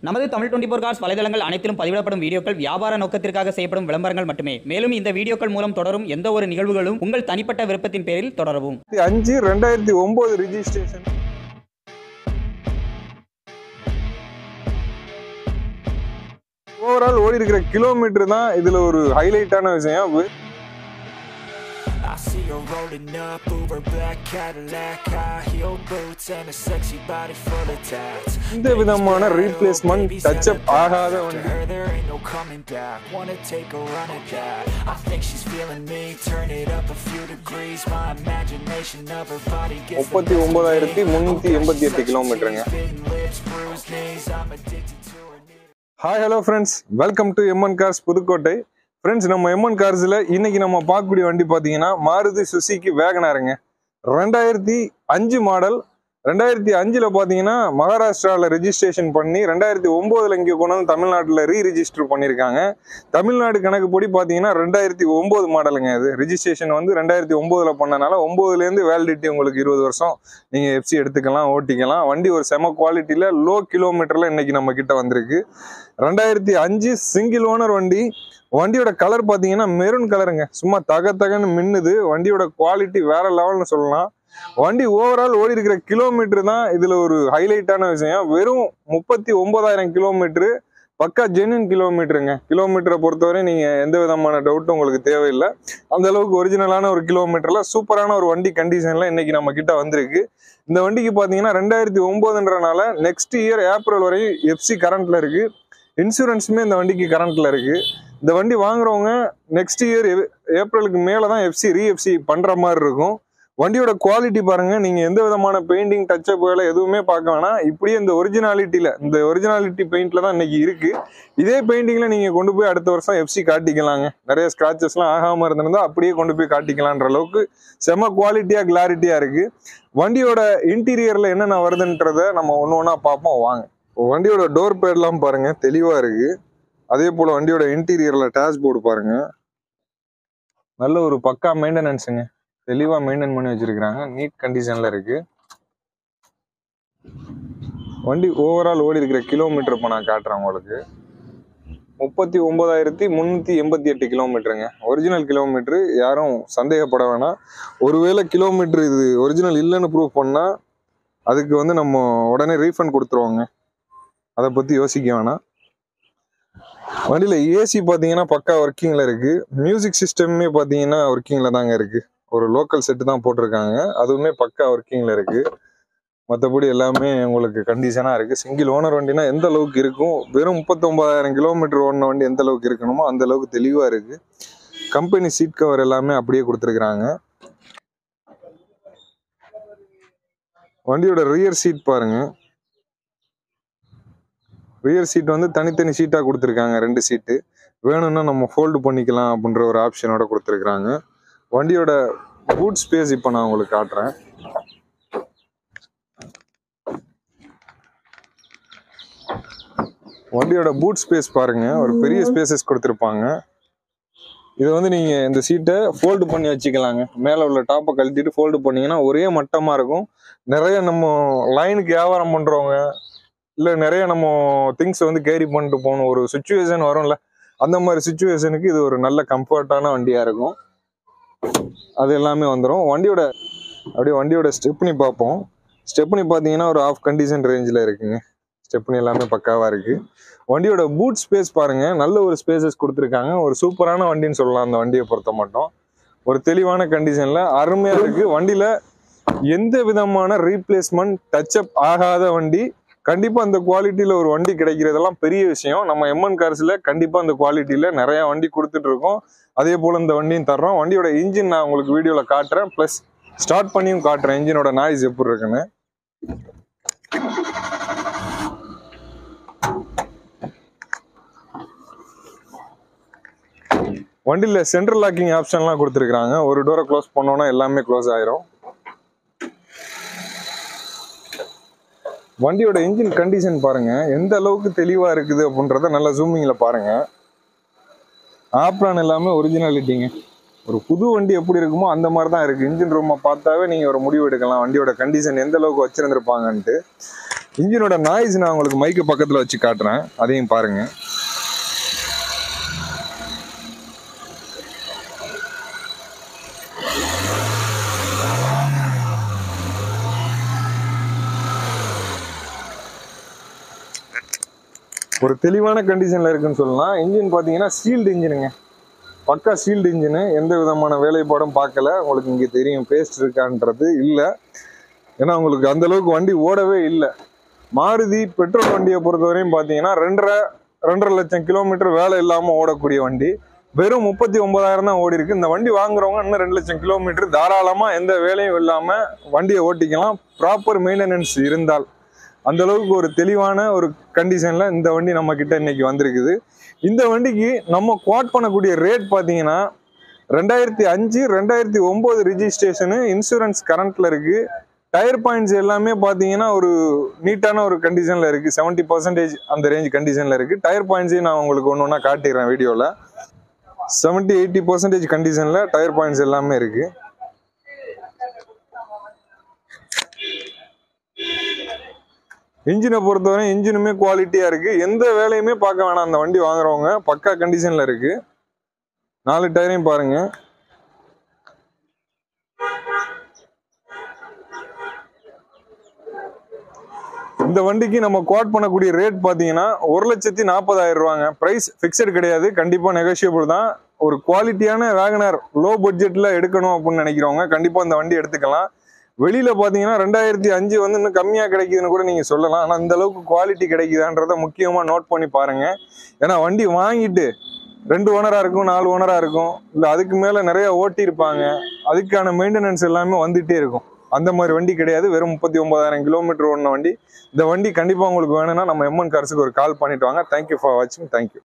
நமது Tamil twenty four cars வலைதளங்கள் அனைத்திலும் பதிவிடப்படும் வீடியோக்கள் வியாபார நோக்கத்திற்காக செய்யப்படும் விளம்பரங்கள் மட்டுமே மேலும் இந்த வீடியோக்கள் மூலம் தொடரும் எந்த ஒரு நிகழ்வுகளும் உங்கள் தனிப்பட்ட விருப்பத்தின் பேரில் தொடரவும் அஞ்சு ரெண்டாயிரத்தி ஒன்பது ரிஜிஸ்ட்ரேஷன் ஓவரால் ஓடி இருக்கிற கிலோமீட்டர் தான் இதுல ஒரு ஹைலைட்டான விஷயம் வி- I see her rolling up, Uber black Cadillac, high heel boots and a sexy body full of tats. எந்த விதமான ரீப்ளேஸ்மெண்ட் டச்சப் ஆகாத To வண்டி her, there ain't no coming back. Wanna take a run at that? I think she's feeling me. Turn it up a few degrees. My imagination of her body gets the முப்பத்தி best of ஒன்பதாயிரத்தி me. முன்னூத்தி எண்பத்தி எட்டு கிலோமீட்டருங்க Bitten lips, bruised knees. I'm addicted to her. Need hi hello friends welcome to M N cars Pudukkottai friends நம்ம M N கார்ஸில் இன்னைக்கு நம்ம பார்க்கக்கூடிய வண்டி பார்த்தீங்கன்னா மாருதி சுசுகி வேகனாருங்க ரெண்டாயிரத்தி அஞ்சு மாடல் ரெண்டாயிரத்தி அஞ்சில் பார்த்தீங்கன்னா மகாராஷ்டிராவில் ரெஜிஸ்ட்ரேஷன் பண்ணி ரெண்டாயிரத்தி ஒம்போதில் இங்கே கொண்டு வந்து தமிழ்நாட்டில் ரீ ரிஜிஸ்டர் பண்ணியிருக்காங்க தமிழ்நாடு கணக்குப்படி பார்த்தீங்கன்னா ரெண்டாயிரத்தி ஒம்பது மாடலுங்க இது ரிஜிஸ்ட்ரேஷன் வந்து ரெண்டாயிரத்தி ஒம்போதில் பண்ணனால ஒம்போதுலேருந்து வேலிடிட்டி உங்களுக்கு இருபது வருஷம் நீங்கள் எஃப்சி எடுத்துக்கலாம் ஓட்டிக்கலாம் வண்டி ஒரு செம குவாலிட்டியில் லோ கிலோமீட்டரில் இன்னைக்கு நம்ம கிட்ட வந்திருக்கு ரெண்டாயிரத்தி அஞ்சு சிங்கிள் ஓனர் வண்டி வண்டியோட கலர் பார்த்தீங்கன்னா மெரூன் கலருங்க சும்மா தக தகன்னு மின்னுது வண்டியோட குவாலிட்டி வேற லெவல்னு சொல்லலாம் வண்டி ஓவரால் ஓடி இருக்கிற கிலோமீட்டர் தான் இதுல ஒரு ஹைலைட்டான விஷயம் வெறும் முப்பத்தி ஒன்பதாயிரம் கிலோமீட்டரு பக்கா ஜென்யூன் கிலோமீட்டருங்க கிலோமீட்டரை பொறுத்தவரை நீங்க எந்த விதமான டவுட்டும் உங்களுக்கு தேவையில்லை அந்த அளவுக்கு ஒரிஜினலான ஒரு கிலோமீட்டர்ல சூப்பரான ஒரு வண்டி கண்டிஷன்ல இன்னைக்கு நம்ம கிட்ட வந்திருக்கு இந்த வண்டிக்கு பாத்தீங்கன்னா ரெண்டாயிரத்தி ஒன்பதுன்றனால நெக்ஸ்ட் இயர் ஏப்ரல் வரையும் எஃப்சி கரண்ட்ல இருக்கு இன்சூரன்ஸுமே இந்த வண்டிக்கு கரண்ட்ல இருக்கு இந்த வண்டி வாங்குறவங்க நெக்ஸ்ட் இயர் ஏப்ரலுக்கு மேல தான் எஃப்சி ரீஎஃப்சி பண்ற மாதிரி இருக்கும் வண்டியோட குவாலிட்டி பாருங்க நீங்க எந்த விதமான பெயிண்டிங் டச்சப் வேலை எதுவுமே பார்க்க வேணாம் இப்படியே இந்த ஒரிஜினாலிட்டியில இந்த ஒரிஜினாலிட்டி பெயிண்ட்ல தான் இன்னைக்கு இருக்கு இதே பெயிண்டிங்ல நீங்க கொண்டு போய் அடுத்த வருஷம் எஃப்சி காட்டிக்கலாங்க நிறைய ஸ்கிராச்சஸ்லாம் ஆகாம இருந்திருந்தா அப்படியே கொண்டு போய் காட்டிக்கலான்ற அளவுக்கு செம குவாலிட்டியா கிளாரிட்டியா இருக்கு வண்டியோட இன்டீரியர்ல என்னென்ன வருதுன்றத நம்ம ஒன்று ஒன்றா பார்ப்போம் வாங்க இப்போ வண்டியோட டோர் பேட்லாம் பாருங்க தெளிவா இருக்கு அதே போல வண்டியோட இன்டீரியர்ல டேஷ்போர்டு பாருங்க நல்ல ஒரு பக்கா மெயின்டெனன்ஸுங்க தெளிவா மெயின்டைன் பண்ணி வச்சிருக்காங்க நீட் கண்டிஷன்ல இருக்கு வண்டி ஓவரால் ஓடி இருக்கிற கிலோமீட்டர் இப்போ நான் காட்டுறேன் உங்களுக்கு முப்பத்தி ஒன்பதாயிரத்தி முந்நூற்றி எண்பத்தி எட்டு கிலோமீட்டருங்க ஒரிஜினல் கிலோமீட்டர் யாரும் சந்தேகப்பட வேணாம் ஒருவேளை கிலோமீட்டர் இது ஒரிஜினல் இல்லைன்னு ப்ரூவ் பண்ணால் அதுக்கு வந்து நம்ம உடனே ரீஃபண்ட் கொடுத்துருவோங்க அதை பற்றி யோசிக்க வேணாம் வண்டியில் ஏசி பார்த்தீங்கன்னா பக்கா ஒர்க்கிங்கில் இருக்குது மியூசிக் சிஸ்டமே பார்த்தீங்கன்னா ஒர்க்கிங்கில் தாங்க இருக்குது ஒரு லோக்கல் செட்டு தான் போட்டிருக்காங்க அதுவுமே பக்கா ஒர்க்கிங்கில் இருக்குது மற்றபடி எல்லாமே உங்களுக்கு கண்டிஷனாக இருக்குது சிங்கிள் ஓனர் வண்டினா எந்த அளவுக்கு இருக்கும் வெறும் முப்பத்தொம்பதாயிரம் கிலோமீட்டர் ஓடின வண்டி எந்த அளவுக்கு இருக்கணுமோ அந்த அளவுக்கு தெளிவாக இருக்குது கம்பெனி சீட் கவர் எல்லாமே அப்படியே கொடுத்துருக்குறாங்க வண்டியோட ரியர் சீட் பாருங்க ரியர் சீட் வந்து தனித்தனி சீட்டாக கொடுத்துருக்காங்க ரெண்டு சீட்டு வேணும்னா நம்ம ஃபோல்டு பண்ணிக்கலாம் அப்படின்ற ஒரு ஆப்ஷனோட கொடுத்துருக்குறாங்க வண்டியோட பூட் ஸ்பேஸ் இப்போ நான் உங்களுக்கு காட்டுறேன் வண்டியோட பூட் ஸ்பேஸ் பாருங்க ஒரு பெரிய ஸ்பேசஸ் கொடுத்துருப்பாங்க இதை வந்து நீங்க இந்த சீட்டை ஃபோல்டு பண்ணி வச்சுக்கலாங்க மேலே உள்ள டாப்பை கழட்டிட்டு ஃபோல்டு பண்ணீங்கன்னா ஒரே மட்டமா இருக்கும் நிறைய நம்ம லைனுக்கு வியாபாரம் பண்றவங்க இல்லை நிறைய நம்ம திங்ஸ் வந்து கேரி பண்ணிட்டு போகணும் ஒரு சுச்சுவேஷன் வரும்ல அந்த மாதிரி சுச்சுவேஷனுக்கு இது ஒரு நல்ல கம்ஃபர்ட்டான வண்டியா இருக்கும் அது எல்லாமே வந்துடும் வண்டியோட அப்படியே வண்டியோட ஸ்டெப்னி பார்ப்போம் ஸ்டெப்னி பார்த்தீங்கன்னா ஒரு ஆஃப் கண்டிஷன் ரேஞ்சில் இருக்குங்க ஸ்டெப்னி எல்லாமே பக்காவாக இருக்கு வண்டியோட பூட் ஸ்பேஸ் பாருங்க நல்ல ஒரு ஸ்பேசஸ் கொடுத்துருக்காங்க ஒரு சூப்பரான வண்டின்னு சொல்லலாம் அந்த வண்டியை பொறுத்த மட்டும் ஒரு தெளிவான கண்டிஷன்ல அருமையா இருக்கு வண்டியில எந்த விதமான ரீப்ளேஸ்மெண்ட் டச்சப் ஆகாத வண்டி கண்டிப்பா அந்த குவாலிட்டியில ஒரு வண்டி கிடைக்கிறதெல்லாம் பெரிய விஷயம் நம்ம எம்என் கார்ஸ்ல கண்டிப்பா அந்த குவாலிட்டியில நிறைய வண்டி கொடுத்துட்டு இருக்கோம் அதே போல இந்த வண்டியும் தர்றோம் வண்டியோட இன்ஜின் நான் உங்களுக்கு வீடியோல காட்டுறேன் ப்ளஸ் ஸ்டார்ட் பண்ணியும் காட்டுறேன் இன்ஜினோட நாய்ஸ் எப்படி இருக்குன்னு வண்டியில் சென்ட்ரல் லாக்கிங் ஆப்ஷன்லாம் கொடுத்துருக்காங்க ஒரு டோரை க்ளோஸ் பண்ணோன்னா எல்லாமே க்ளோஸ் ஆயிரும் வண்டியோட இன்ஜின் கண்டிஷன் பாருங்க எந்த அளவுக்கு தெளிவா இருக்குது அப்படின்றத நல்லா ஜூமிங்ல பாருங்க ஆப்ரான் எல்லாமே ஒரிஜினாலிட்டிங்க ஒரு புது வண்டி எப்படி இருக்குமோ அந்த மாதிரி தான் இருக்கு இன்ஜின் ரூமை பார்த்தாவே நீங்க ஒரு முடிவு எடுக்கலாம் வண்டியோட கண்டிஷன் எந்த அளவுக்கு வச்சிருந்திருப்பாங்கன்ட்டு இன்ஜினோட நாய்ஸ் நான் உங்களுக்கு மைக்கு பக்கத்தில் வச்சு காட்டுறேன் அதையும் பாருங்க ஒரு தெளிவான கண்டிஷனில் இருக்குன்னு சொல்லலாம் இன்ஜின் பார்த்தீங்கன்னா சீல்டு இன்ஜினுங்க பக்கா சீல்டு இன்ஜினு எந்த விதமான வேலைப்பாடும் பார்க்கல உங்களுக்கு இங்கே தெரியும் பேஸ்ட் இருக்கான்றது இல்லை ஏன்னா உங்களுக்கு அந்த அளவுக்கு வண்டி ஓடவே இல்லை மாருதி பெட்ரோல் வண்டியை பொறுத்தவரையும் பார்த்தீங்கன்னா ரெண்டரை ரெண்டரை லட்சம் கிலோமீட்டர் வேலை இல்லாமல் ஓடக்கூடிய வண்டி வெறும் முப்பத்தி ஒன்பதாயிரம் தான் ஓடி இருக்கு இந்த வண்டி வாங்குறவங்க இன்னும் ரெண்டு லட்சம் கிலோமீட்டர் தாராளமாக எந்த வேலையும் இல்லாமல் வண்டியை ஓட்டிக்கலாம் ப்ராப்பர் மெயின்டெனன்ஸ் இருந்தால் அந்த அளவுக்கு ஒரு தெளிவான ஒரு கண்டிஷன்ல இந்த வண்டி நம்ம கிட்ட இன்னைக்கு வந்திருக்குது இந்த வண்டிக்கு நம்ம குவாட் பண்ணக்கூடிய ரேட் பார்த்தீங்கன்னா ரெண்டாயிரத்தி அஞ்சு ரெண்டாயிரத்தி ஒம்பது ரிஜிஸ்ட்ரேஷனு இன்சூரன்ஸ் கரண்ட்ல இருக்கு டயர் பாயிண்ட்ஸ் எல்லாமே பார்த்தீங்கன்னா ஒரு நீட்டான ஒரு கண்டிஷனில் இருக்குது செவன்ட்டி பர்சன்டேஜ் அந்த ரேஞ்ச் கண்டிஷனில் இருக்குது டயர் பாயிண்ட்ஸையும் நான் உங்களுக்கு ஒன்று ஒன்றா காட்டிடுறேன் வீடியோவில் செவன்ட்டி எயிட்டி பர்சன்டேஜ் கண்டிஷனில் டயர் பாயிண்ட்ஸ் எல்லாமே இருக்குது இன்ஜினை பொறுத்தவரை இன்ஜினுமே குவாலிட்டியாக இருக்குது எந்த வேலையுமே பார்க்க வேணாம் அந்த வண்டி வாங்குறவங்க பக்கா கண்டிஷனில் இருக்குது நாலு டயரையும் பாருங்கள் இந்த வண்டிக்கு நம்ம குவாட் பண்ணக்கூடிய ரேட் பார்த்தீங்கன்னா ஒரு லட்சத்தி நாற்பதாயிரம் ரூபாங்க ப்ரைஸ் ஃபிக்ஸட் கிடையாது கண்டிப்பாக நெகோஷியபிள் தான் ஒரு குவாலிட்டியான வேகனர் லோ பட்ஜெட்டில் எடுக்கணும் அப்படின்னு நினைக்கிறவங்க கண்டிப்பாக இந்த வண்டி எடுத்துக்கலாம் வெளியில் பார்த்தீங்கன்னா ரெண்டாயிரத்தி அஞ்சு வந்து இன்னும் கம்மியாக கிடைக்குதுன்னு கூட நீங்கள் சொல்லலாம் ஆனால் இந்த அளவுக்கு குவாலிட்டி கிடைக்குதான்றத முக்கியமாக நோட் பண்ணி பாருங்கள் ஏன்னா வண்டி வாங்கிட்டு ரெண்டு ஓனராக இருக்கும் நாலு ஓனராக இருக்கும் இல்லை அதுக்கு மேலே நிறைய ஓட்டி இருப்பாங்க அதுக்கான மெயின்டெனன்ஸ் எல்லாமே வந்துகிட்டே இருக்கும் அந்த மாதிரி வண்டி கிடையாது வெறும் முப்பத்தி ஒன்பதாயிரம் கிலோமீட்டர் ஓடின வண்டி இந்த வண்டி கண்டிப்பாக உங்களுக்கு வேணும்னா நம்ம எம்என் கார்ஸுக்கு ஒரு கால் பண்ணிட்டு வாங்க தேங்க்யூ ஃபார் வாட்சிங் தேங்க்யூ